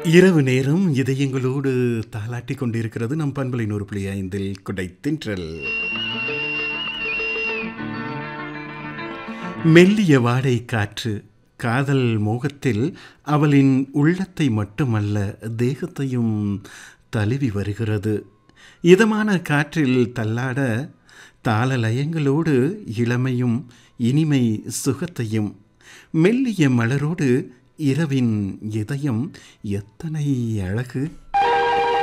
இரவு நேரம் இதயங்களோடு தாலாட்டிக் கொண்டிருக்கிறது நம் பண்பலை நூறு புள்ளி ஐந்தில் குடைத்தின்றல் மெல்லிய வாடை காற்று காதல் மோகத்தில் அவளின் உள்ளத்தை மட்டுமல்ல தேகத்தையும் தழுவி வருகிறது இதமான காற்றில் தள்ளாட தாளலயங்களோடு இளமையும் இனிமை சுகத்தையும் மெல்லிய மலரோடு இரவின் இதயம் எத்தனை அழகு